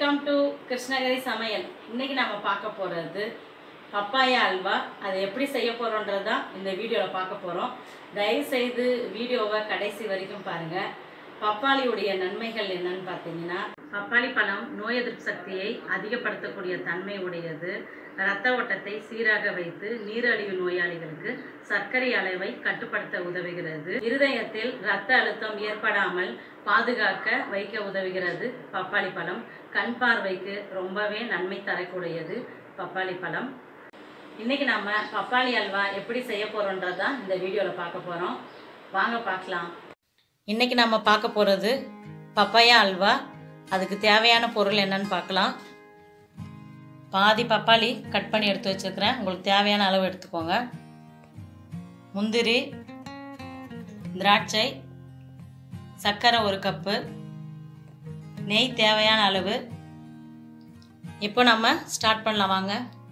welcome to Krishnagiri சமையல் இன்னைக்கு நம்ம பார்க்க போகிறது பப்பாயா அல்வா அதை எப்படி செய்ய போகிறோன்றது தான் இந்த வீடியோவில் பார்க்க போகிறோம் தயவுசெய்து வீடியோவை கடைசி வரைக்கும் பாருங்கள் பப்பாளியுடைய நன்மைகள் என்னன்னு பார்த்தீங்கன்னா பப்பாளி பழம் நோய் எதிர்ப்பு சக்தியை அதிகப்படுத்தக்கூடிய தன்மை உடையது இரத்த ஓட்டத்தை சீராக வைத்து நீரழிவு நோயாளிகளுக்கு சர்க்கரை அளவை கட்டுப்படுத்த உதவுகிறது இருதயத்தில் இரத்த அழுத்தம் ஏற்படாமல் பாதுகாக்க வைக்க உதவுகிறது பப்பாளி பழம் கண் பார்வைக்கு ரொம்பவே நன்மை தரக்கூடியது பப்பாளி பழம் இன்னைக்கு நம்ம பப்பாளி அல்வா எப்படி செய்ய போகிறோன்றது தான் இந்த வீடியோவில் பார்க்க போகிறோம் வாங்க பார்க்கலாம் இன்னைக்கு நம்ம பார்க்க போகிறது பப்பாயா அல்வா அதுக்கு தேவையான பொருள் என்னன்னு பார்க்கலாம் பாதி பப்பாளி கட் பண்ணி எடுத்து வச்சுருக்கிறேன் உங்களுக்கு தேவையான அளவு எடுத்துக்கோங்க முந்திரி திராட்சை சர்க்கரை ஒரு கப்பு நெய் தேவையான அளவு இப்போ நம்ம ஸ்டார்ட் பண்ணலாம் வாங்க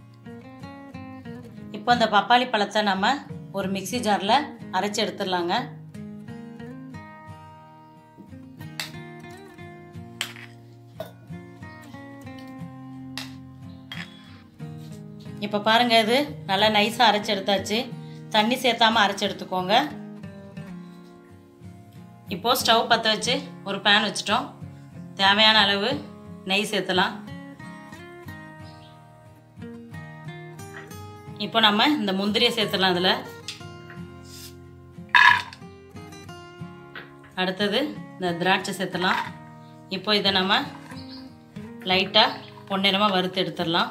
இப்போ இந்த பப்பாளி பழத்தை நம்ம ஒரு மிக்ஸி ஜாரில் அரைச்சி எடுத்துடலாங்க இப்போ பாருங்கள் இது நல்லா நைஸாக அரைச்சி எடுத்தாச்சு தண்ணி சேர்த்தாமல் அரைச்சி எடுத்துக்கோங்க இப்போது ஸ்டவ் பற்ற வச்சு ஒரு பேன் வச்சுட்டோம் தேவையான அளவு நெய் சேர்த்தலாம் இப்போ நம்ம இந்த முந்திரியை சேர்த்துடலாம் அதில் அடுத்தது இந்த திராட்சை சேர்த்துலாம் இப்போ இதை நம்ம லைட்டாக பொன்னிறமாக வறுத்து எடுத்துடலாம்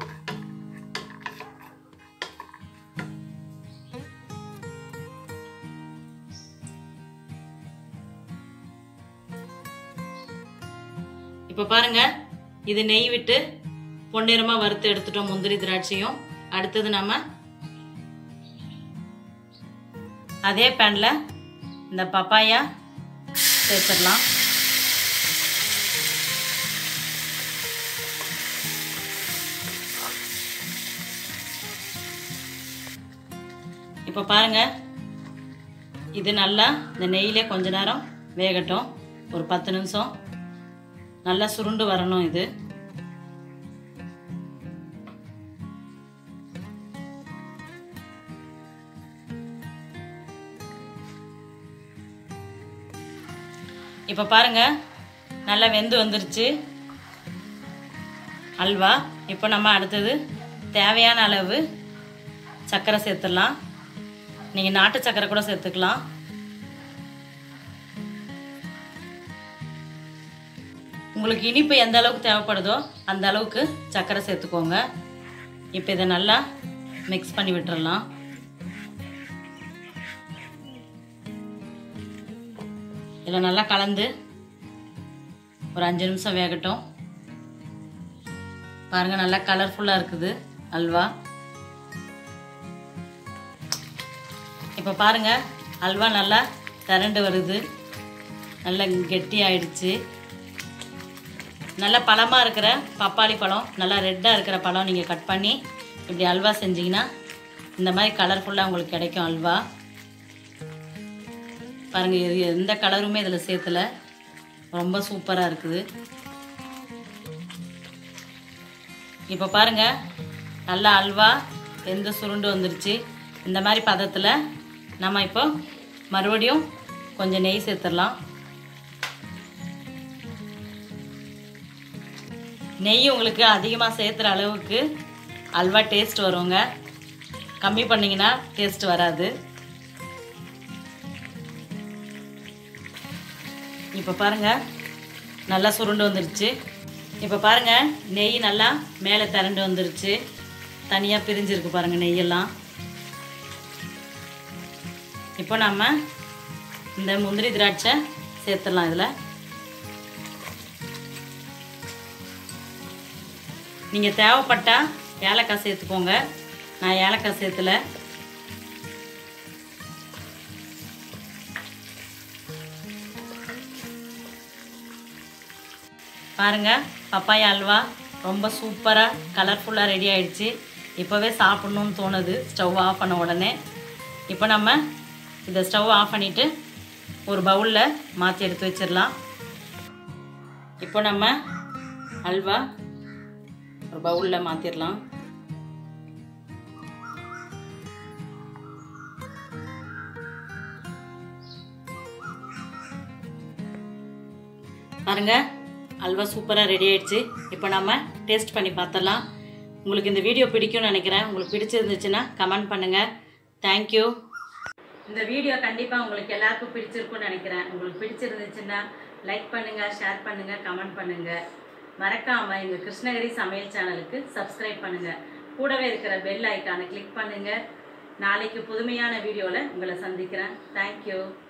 இப்போ பாருங்க இது நெய் விட்டு பொன்னிறமாக வறுத்து எடுத்துட்டோம் முந்திரி திராட்சையும் அடுத்தது நம்ம அதே பேனில் இந்த பப்பாயா சேர்த்துடலாம் இப்போ பாருங்க இது நல்லா இந்த நெய்யிலே கொஞ்ச நேரம் வேகட்டும் ஒரு பத்து நிமிஷம் நல்லா சுருண்டு வரணும் இது இப்போ பாருங்க நல்லா வெந்து வந்துருச்சு அல்வா இப்போ நம்ம அடுத்தது தேவையான அளவு சர்க்கரை சேர்த்துடலாம் நீங்கள் நாட்டு சர்க்கரை கூட சேர்த்துக்கலாம் உங்களுக்கு இனிப்பு எந்த அளவுக்கு தேவைப்படுதோ அந்த அளவுக்கு சர்க்கரை சேர்த்துக்கோங்க இப்போ இதை நல்லா மிக்ஸ் பண்ணி விட்டுறலாம் இதில் நல்லா கலந்து ஒரு அஞ்சு நிமிஷம் வேகட்டும் பாருங்கள் நல்லா கலர்ஃபுல்லாக இருக்குது அல்வா இப்போ பாருங்கள் அல்வா நல்லா திரண்டு வருது நல்லா கெட்டி ஆயிடுச்சு நல்ல பழமாக இருக்கிற பப்பாளி பழம் நல்லா ரெட்டாக இருக்கிற பழம் நீங்கள் கட் பண்ணி இப்படி அல்வா செஞ்சிங்கன்னா இந்த மாதிரி கலர்ஃபுல்லாக உங்களுக்கு கிடைக்கும் அல்வா பாருங்கள் இது எந்த கலருமே இதில் சேர்த்துல ரொம்ப சூப்பராக இருக்குது இப்போ பாருங்கள் நல்லா அல்வா எந்த சுருண்டு வந்துருச்சு இந்த மாதிரி பதத்தில் நம்ம இப்போ மறுபடியும் கொஞ்சம் நெய் சேர்த்துடலாம் நெய் உங்களுக்கு அதிகமாக சேர்த்துற அளவுக்கு அல்வா டேஸ்ட் வருங்க கம்மி பண்ணிங்கன்னா டேஸ்ட் வராது இப்போ பாருங்கள் நல்லா சுருண்டு வந்துருச்சு இப்போ பாருங்கள் நெய் நல்லா மேலே திரண்டு வந்துருச்சு தனியாக பிரிஞ்சிருக்கு பாருங்கள் நெய்யெல்லாம் இப்போ நம்ம இந்த முந்திரி திராட்சை சேர்த்துடலாம் இதில் நீங்கள் தேவைப்பட்டால் ஏலக்காய் சேர்த்துக்கோங்க நான் ஏலக்காய் சேர்த்துல பாருங்கள் பப்பாயா அல்வா ரொம்ப சூப்பராக கலர்ஃபுல்லாக ரெடி ஆயிடுச்சு இப்போவே சாப்பிட்ணுன்னு தோணுது ஸ்டவ் ஆஃப் பண்ண உடனே இப்போ நம்ம இதை ஸ்டவ் ஆஃப் பண்ணிவிட்டு ஒரு பவுலில் மாற்றி எடுத்து வச்சிடலாம் இப்போ நம்ம அல்வா ஒரு பவுலில் மாற்றிடலாம் பாருங்க அல்வா சூப்பராக ரெடி ஆயிடுச்சு இப்போ நம்ம டேஸ்ட் பண்ணி பார்த்தலாம் உங்களுக்கு இந்த வீடியோ பிடிக்கும்னு நினைக்கிறேன் உங்களுக்கு பிடிச்சிருந்துச்சுன்னா கமெண்ட் பண்ணுங்கள் தேங்க்யூ இந்த வீடியோ கண்டிப்பாக உங்களுக்கு எல்லாருக்கும் பிடிச்சிருக்கும்னு நினைக்கிறேன் உங்களுக்கு பிடிச்சிருந்துச்சுன்னா லைக் பண்ணுங்கள் ஷேர் பண்ணுங்கள் கமெண்ட் பண்ணுங்கள் மறக்காமல் எங்கள் கிருஷ்ணகிரி சமையல் சேனலுக்கு சப்ஸ்கிரைப் பண்ணுங்கள் கூடவே இருக்கிற பெல் ஐக்கானை கிளிக் பண்ணுங்கள் நாளைக்கு புதுமையான வீடியோவில் உங்களை சந்திக்கிறேன் தேங்க்யூ